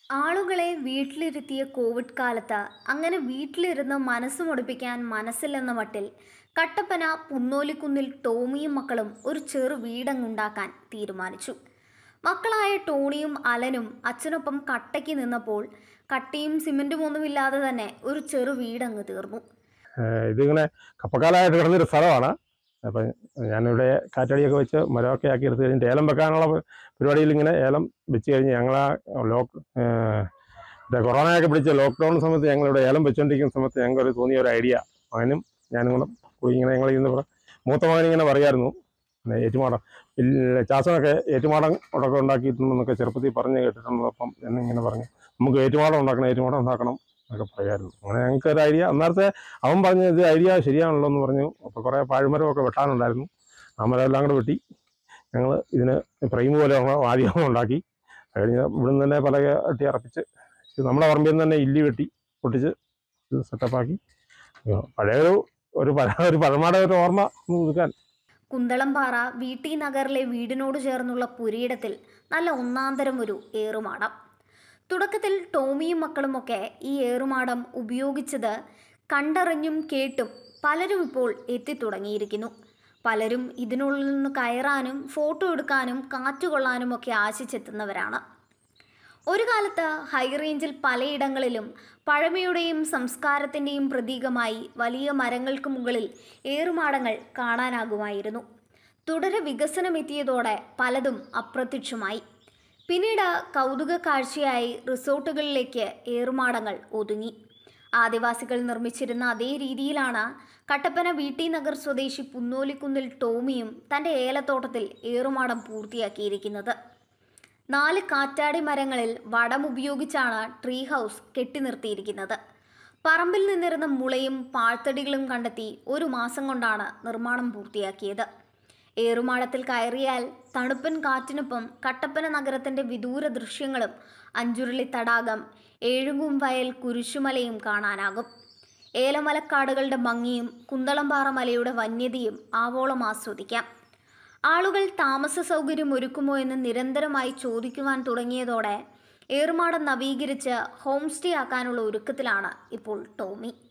ആളുകളെ വീട്ടിലിരുത്തിയ കോവിഡ് കാലത്ത് അങ്ങനെ വീട്ടിലിരുന്ന് മനസ്സ് മുടിപ്പിക്കാൻ മനസ്സില്ലെന്ന മട്ടിൽ കട്ടപ്പന പുന്നോലിക്കുന്നിൽ ടോമിയും മക്കളും ഒരു ചെറു വീടങ്ങുണ്ടാക്കാൻ തീരുമാനിച്ചു മക്കളായ ടോണിയും അലനും അച്ഛനൊപ്പം കട്ടയ്ക്ക് നിന്നപ്പോൾ കട്ടയും സിമൻറ്റും ഒന്നുമില്ലാതെ തന്നെ ഒരു ചെറു വീടങ്ങ് തീർന്നു ഏഹ് ഇതിങ്ങനെ കപ്പക്കാലായിട്ട് കിടന്നൊരു സ്ഥലമാണ് അപ്പം ഞാനിവിടെ കാറ്റടിയൊക്കെ വെച്ച് മരമൊക്കെ ആക്കി എടുത്ത് കഴിഞ്ഞിട്ട് ഏലം വെക്കാനുള്ള പ- പരിപാടിയിൽ ഇങ്ങനെ ഏലം വെച്ച് കഴിഞ്ഞ് ഞങ്ങൾ ആ ലോക്ക് മറ്റേ കൊറോണയൊക്കെ പിടിച്ച ലോക്ക്ഡൗൺ സമയത്ത് ഞങ്ങളിവിടെ ഏലം വെച്ചുകൊണ്ടിരിക്കുന്ന സമയത്ത് ഞങ്ങൾക്ക് തോന്നിയ ഒരു ഐഡിയ അവനും ഞാനും കൂടെ കൂടി ഇങ്ങനെ ഞങ്ങൾ ഇന്ന് പറ- മൂത്ത മകൻ ഇങ്ങനെ പറയായിരുന്നു പിന്നെ ഏറ്റുമാടം ഇല്ല, ചാസനൊക്കെ ഏറ്റുമാടം ഉടക്കം ഉണ്ടാക്കിയിട്ടുണ്ടെന്നൊക്കെ ചെറുപ്പത്തിൽ പറഞ്ഞ് കേട്ടിട്ടുണ്ട് അപ്പം എന്നിങ്ങനെ പറഞ്ഞു നമുക്ക് ഏറ്റുമാടം ഉണ്ടാക്കണം ഏറ്റുമാടം ഉണ്ടാക്കണം എന്നൊക്കെ പറയായിരുന്നു അങ്ങനെ ഞങ്ങൾക്ക് ഒരു ഐഡിയ അന്നേരത്തെ അവൻ പറഞ്ഞു ഇത് ഐഡിയ ശരിയാണല്ലോ എന്ന് പറഞ്ഞു അപ്പോൾ കുറേ പാഴ്മരമൊക്കെ വെട്ടാനുണ്ടായിരുന്നു ആ മരം എല്ലാം കൂടെ വെട്ടി ഞങ്ങൾ ഇതിന് ഫ്രെയിം പോലെ ഉള്ള ആദ്യം ഉണ്ടാക്കി അത് കഴിഞ്ഞ് ഇവിടുന്ന് തന്നെ പല കെട്ടി അറപ്പിച്ച് ഇത് നമ്മുടെ പറമ്പിൽ നിന്ന് തന്നെ ഇല്ലി വെട്ടി പൊട്ടിച്ച് ഇത് സെറ്റപ്പാക്കി പഴയൊരു ഒരു പഴ ഒരു പഴമയുടെ ഒരു ഓർമ്മ ഒന്ന് പുതുക്കാൻ കുന്തളംപാറ വി ടി നഗറിലെ വീടിനോട് ചേർന്നുള്ള പുരയിടത്തിൽ നല്ല ഒന്നാന്തരം ഒരു ഏറുമാടം തുടക്കത്തിൽ ടോമിയും മക്കളുമൊക്കെ ഈ ഏറുമാടം ഉപയോഗിച്ചത് കണ്ടറിഞ്ഞും കേട്ടും പലരും ഇപ്പോൾ എത്തിത്തുടങ്ങിയിരിക്കുന്നു പലരും ഇതിനുള്ളിൽ നിന്ന് കയറാനും ഫോട്ടോ എടുക്കാനും കാറ്റുകൊള്ളാനും ഒക്കെ ആശിച്ചെത്തുന്നവരാണ് ഒരു കാലത്ത് ഹൈറേഞ്ചിൽ പലയിടങ്ങളിലും പഴമയുടെയും സംസ്കാരത്തിൻ്റെയും പ്രതീകമായി വലിയ മരങ്ങൾക്ക് മുകളിൽ ഏറുമാടങ്ങൾ കാണാനാകുമായിരുന്നു തുടരെ വികസനമെത്തിയതോടെ പലതും അപ്രത്യക്ഷമായി പിന്നീട് കൗതുക കാഴ്ചയായി റിസോർട്ടുകളിലേക്ക് ഏറുമാടങ്ങൾ ഒതുങ്ങി ആദിവാസികൾ നിർമ്മിച്ചിരുന്ന അതേ രീതിയിലാണ് കട്ടപ്പന വി ടി നഗർ സ്വദേശി പുന്നോലിക്കുന്നിൽ ടോമിയും തൻ്റെ ഏലത്തോട്ടത്തിൽ ഏറുമാടം പൂർത്തിയാക്കിയിരിക്കുന്നത് നാല് കാറ്റാടി മരങ്ങളിൽ വടം ഉപയോഗിച്ചാണ് ട്രീ ഹൗസ് കെട്ടി നിർത്തിയിരിക്കുന്നത് പറമ്പിൽ നിന്നിരുന്ന മുളയും പാഴ്ത്തടികളും കണ്ടെത്തി ഒരു മാസം കൊണ്ടാണ് നിർമ്മാണം പൂർത്തിയാക്കിയത് ഏറുമാടത്തിൽ കയറിയാൽ തണുപ്പൻ കാറ്റിനൊപ്പം കട്ടപ്പന നഗരത്തിന്റെ വിദൂര ദൃശ്യങ്ങളും അഞ്ചുരുളി തടാകം ഏഴുകും വയൽ കുരിശുമലയും കാണാനാകും ഏലമലക്കാടുകളുടെ ഭംഗിയും കുന്തളംപാറ മലയുടെ വന്യതയും ആവോളം ആസ്വദിക്കാം ആളുകൾ താമസ സൗകര്യം ഒരുക്കുമോ എന്ന് നിരന്തരമായി ചോദിക്കുവാൻ തുടങ്ങിയതോടെ ഏറുമാടം നവീകരിച്ച് ഹോം സ്റ്റേ ആക്കാനുള്ള ഒരുക്കത്തിലാണ് ഇപ്പോൾ ടോമി